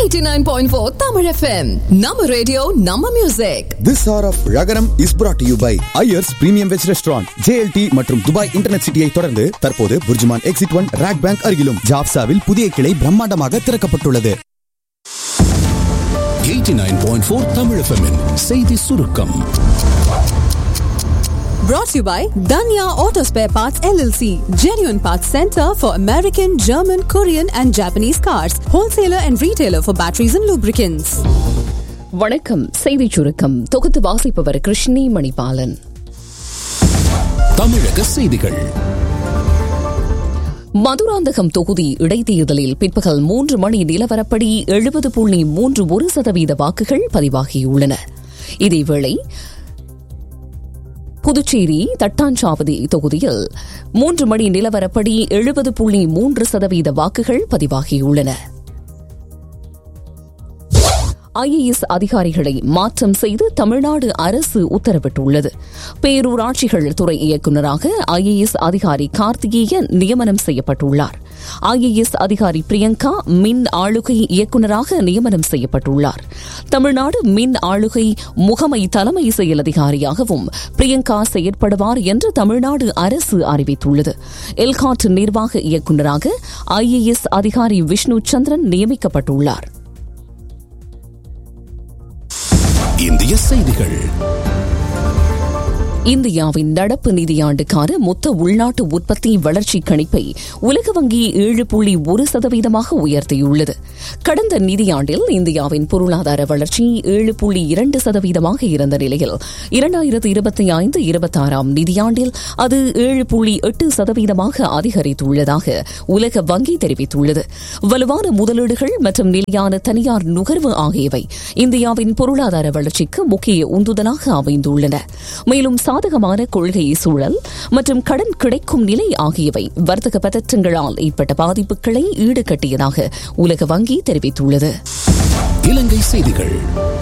89.4 Tamil FM. நம்ம radio நம்ம music This hour of Ragaram is brought to you by Ayers Premium Veg Restaurant, JLT மற்றும் Dubai internet சிட்டியை தொடர்ந்து தற்போது BurJuman exit one rock bank அருகிலும் ஜாப்சாவில் புதிய கிளை பிரம்மாண்டமாக திறக்கப்பட்டுள்ளது 89.4 Tamil FM -இன் செய்தி சுருக்கம் brought to you by Danya Auto Spare Parts LLC, genuine parts center for American, German, Korean and Japanese cars, wholesaler and retailer for batteries and lubricants. வணக்கம் செய்திச் சுருக்கம் தொகுத்து வாசிப்பவர் கிருஷ்ணி மணிபாலன் தமிழக செய்திகள் மதுராந்தகம் தொகுதி இடைத்தேர்தலில் பிற்பகல் மூன்று மணி நிலவரப்படி எழுபது புள்ளி மூன்று ஒரு சதவீத வாக்குகள் பதிவாகியுள்ளன இதேவேளை புதுச்சேரி தட்டாஞ்சாவடி தொகுதியில் மூன்று மணி நிலவரப்படி எழுபது புள்ளி மூன்று சதவீத வாக்குகள் பதிவாகியுள்ளன ஐஏஎஸ் அதிகாரிகளை மாற்றம் செய்து தமிழ்நாடு அரசு உத்தரவிட்டுள்ளது பேரூராட்சிகள் துறை இயக்குநராக ஐஏஎஸ் அதிகாரி கார்த்திகேயன் நியமனம் செய்யப்பட்டுள்ளார் ஐஏஎஸ் அதிகாரி பிரியங்கா மின் ஆளுகை இயக்குநராக நியமனம் செய்யப்பட்டுள்ளார் தமிழ்நாடு மின் ஆளுகை முகமை தலைமை செயல் அதிகாரியாகவும் பிரியங்கா செயற்படுவார் என்று தமிழ்நாடு அரசு அறிவித்துள்ளது எல்காட் நிர்வாக இயக்குநராக ஐஏஎஸ் அதிகாரி விஷ்ணு சந்திரன் நியமிக்கப்பட்டுள்ளார் இந்திய செய்திகள் இந்தியாவின் நடப்பு நிதியாண்டுக்கான மொத்த உள்நாட்டு உற்பத்தி வளர்ச்சி கணிப்பை உலக வங்கி ஏழு புள்ளி ஒரு சதவீதமாக உயர்த்தியுள்ளது கடந்த நிதியாண்டில் இந்தியாவின் பொருளாதார வளர்ச்சி ஏழு புள்ளி இரண்டு சதவீதமாக இருந்த நிலையில் இரண்டாயிரத்து இருபத்தி ஐந்து இருபத்தாறாம் நிதியாண்டில் அது ஏழு புள்ளி எட்டு சதவீதமாக அதிகரித்துள்ளதாக உலக வங்கி தெரிவித்துள்ளது வலுவான முதலீடுகள் மற்றும் நிலையான தனியார் நுகர்வு ஆகியவை இந்தியாவின் பொருளாதார வளர்ச்சிக்கு முக்கிய உந்துதலாக அமைந்துள்ளன மேலும் சாதகமான கொள்கை சூழல் மற்றும் கடன் கிடைக்கும் நிலை ஆகியவை வர்த்தக பதற்றங்களால் ஏற்பட்ட பாதிப்புகளை ஈடுகட்டியதாக உலக வங்கி தெரிவித்துள்ளது இலங்கை செய்திகள்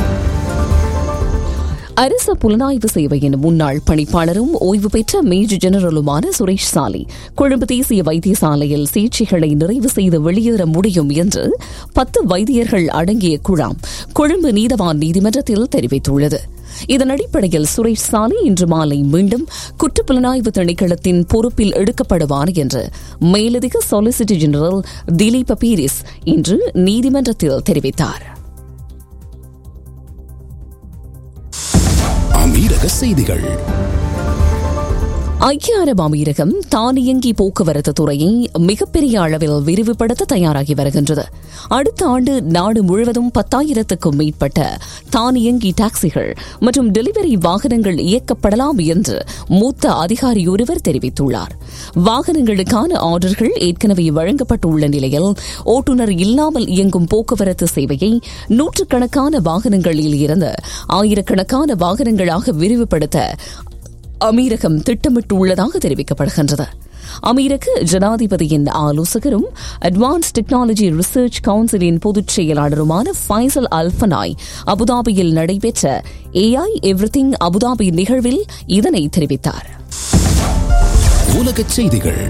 அரச புலனாய்வு சேவையின் முன்னாள் பணிப்பாளரும் ஓய்வு பெற்ற மேஜர் ஜெனரலுமான சுரேஷ் சாலி கொழும்பு தேசிய வைத்தியசாலையில் சிகிச்சைகளை நிறைவு செய்து வெளியேற முடியும் என்று பத்து வைத்தியர்கள் அடங்கிய குழாம் கொழும்பு நீதவான் நீதிமன்றத்தில் தெரிவித்துள்ளது இதன் அடிப்படையில் சுரேஷ் சாலி இன்று மாலை மீண்டும் குற்றப்புலனாய்வு திணைக்களத்தின் பொறுப்பில் எடுக்கப்படுவார் என்று மேலதிக சொலிசிட்டர் ஜெனரல் திலீப் பீரிஸ் இன்று நீதிமன்றத்தில் தெரிவித்தார் அமீரக செய்திகள் ஐக்கிய அரபு அமீரகம் தானியங்கி போக்குவரத்து துறையை மிகப்பெரிய அளவில் விரிவுபடுத்த தயாராகி வருகின்றது அடுத்த ஆண்டு நாடு முழுவதும் பத்தாயிரத்துக்கும் மேற்பட்ட தானியங்கி டாக்ஸிகள் மற்றும் டெலிவரி வாகனங்கள் இயக்கப்படலாம் என்று மூத்த அதிகாரி ஒருவர் தெரிவித்துள்ளார் வாகனங்களுக்கான ஆர்டர்கள் ஏற்கனவே வழங்கப்பட்டுள்ள நிலையில் ஓட்டுநர் இல்லாமல் இயங்கும் போக்குவரத்து சேவையை நூற்றுக்கணக்கான வாகனங்களில் இருந்து ஆயிரக்கணக்கான வாகனங்களாக விரிவுபடுத்த அமீரகம் திட்டமிட்டுள்ளதாக தெரிவிக்கப்படுகின்றது அமீரக ஜனாதிபதியின் ஆலோசகரும் அட்வான்ஸ் டெக்னாலஜி ரிசர்ச் கவுன்சிலின் பொதுச் செயலாளருமான ஃபைசல் அல்பனாய் அபுதாபியில் நடைபெற்ற ஏஐ எவ்ரிதிங் அபுதாபி நிகழ்வில் இதனை தெரிவித்தார் உலகச் செய்திகள்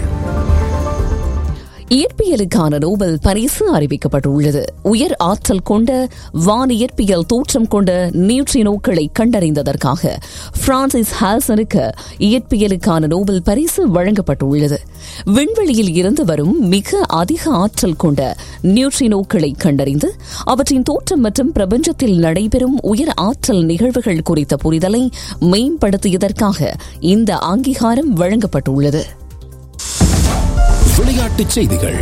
இயற்பியலுக்கான நோபல் பரிசு அறிவிக்கப்பட்டுள்ளது உயர் ஆற்றல் கொண்ட வானியற்பியல் தோற்றம் கொண்ட நியூட்ரினோக்களை கண்டறிந்ததற்காக பிரான்சிஸ் ஹால்சனுக்கு இயற்பியலுக்கான நோபல் பரிசு வழங்கப்பட்டுள்ளது விண்வெளியில் இருந்து வரும் மிக அதிக ஆற்றல் கொண்ட நியூட்ரினோக்களை கண்டறிந்து அவற்றின் தோற்றம் மற்றும் பிரபஞ்சத்தில் நடைபெறும் உயர் ஆற்றல் நிகழ்வுகள் குறித்த புரிதலை மேம்படுத்தியதற்காக இந்த அங்கீகாரம் வழங்கப்பட்டுள்ளது விளையாட்டுச் செய்திகள்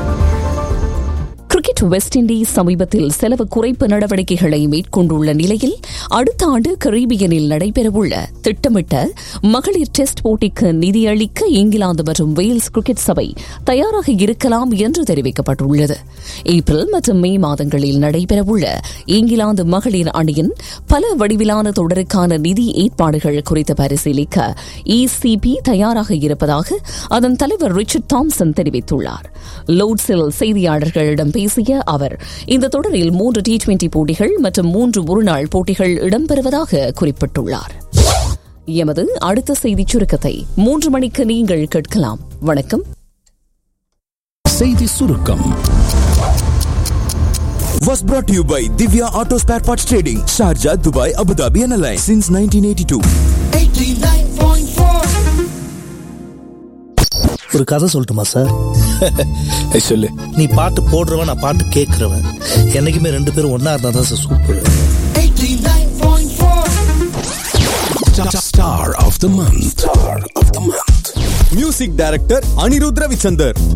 கிரிக்கெட் வெஸ்ட் இண்டீஸ் சமீபத்தில் செலவு குறைப்பு நடவடிக்கைகளை மேற்கொண்டுள்ள நிலையில் அடுத்த ஆண்டு கரீபியனில் நடைபெறவுள்ள திட்டமிட்ட மகளிர் டெஸ்ட் போட்டிக்கு நிதியளிக்க இங்கிலாந்து மற்றும் வேல்ஸ் கிரிக்கெட் சபை தயாராக இருக்கலாம் என்று தெரிவிக்கப்பட்டுள்ளது ஏப்ரல் மற்றும் மே மாதங்களில் நடைபெறவுள்ள இங்கிலாந்து மகளிர் அணியின் பல வடிவிலான தொடருக்கான நிதி ஏற்பாடுகள் குறித்து பரிசீலிக்க இசிபி தயாராக இருப்பதாக அதன் தலைவர் ரிச்சர்ட் தாம்சன் தெரிவித்துள்ளார் லோட்ஸில் செய்தியாளர்களிடம் பேசிய அவர் இந்த தொடரில் மூன்று டி டுவெண்டி போட்டிகள் மற்றும் மூன்று ஒருநாள் போட்டிகள் இடம்பெறுவதாக குறிப்பிட்டுள்ளார் எமது அடுத்த செய்திச் சுருக்கத்தை மூன்று மணிக்கு நீங்கள் கேட்கலாம் வணக்கம் செய்தி சுருக்கம் was brought to you by Divya Auto Spare Parts Trading, Sharjah, Dubai, Abu Dhabi and Alliance since 1982. ஒரு கதை சொல்லட்டுமா சார் சொல்லு நீ பாட்டு போடுறவன் நான் பாட்டு கேட்கறவன் என்னைக்குமே ரெண்டு பேரும் ஒன்னா இருந்தா தான் sir super Star of the month. Star of the month. Music director Anirudh Ravichander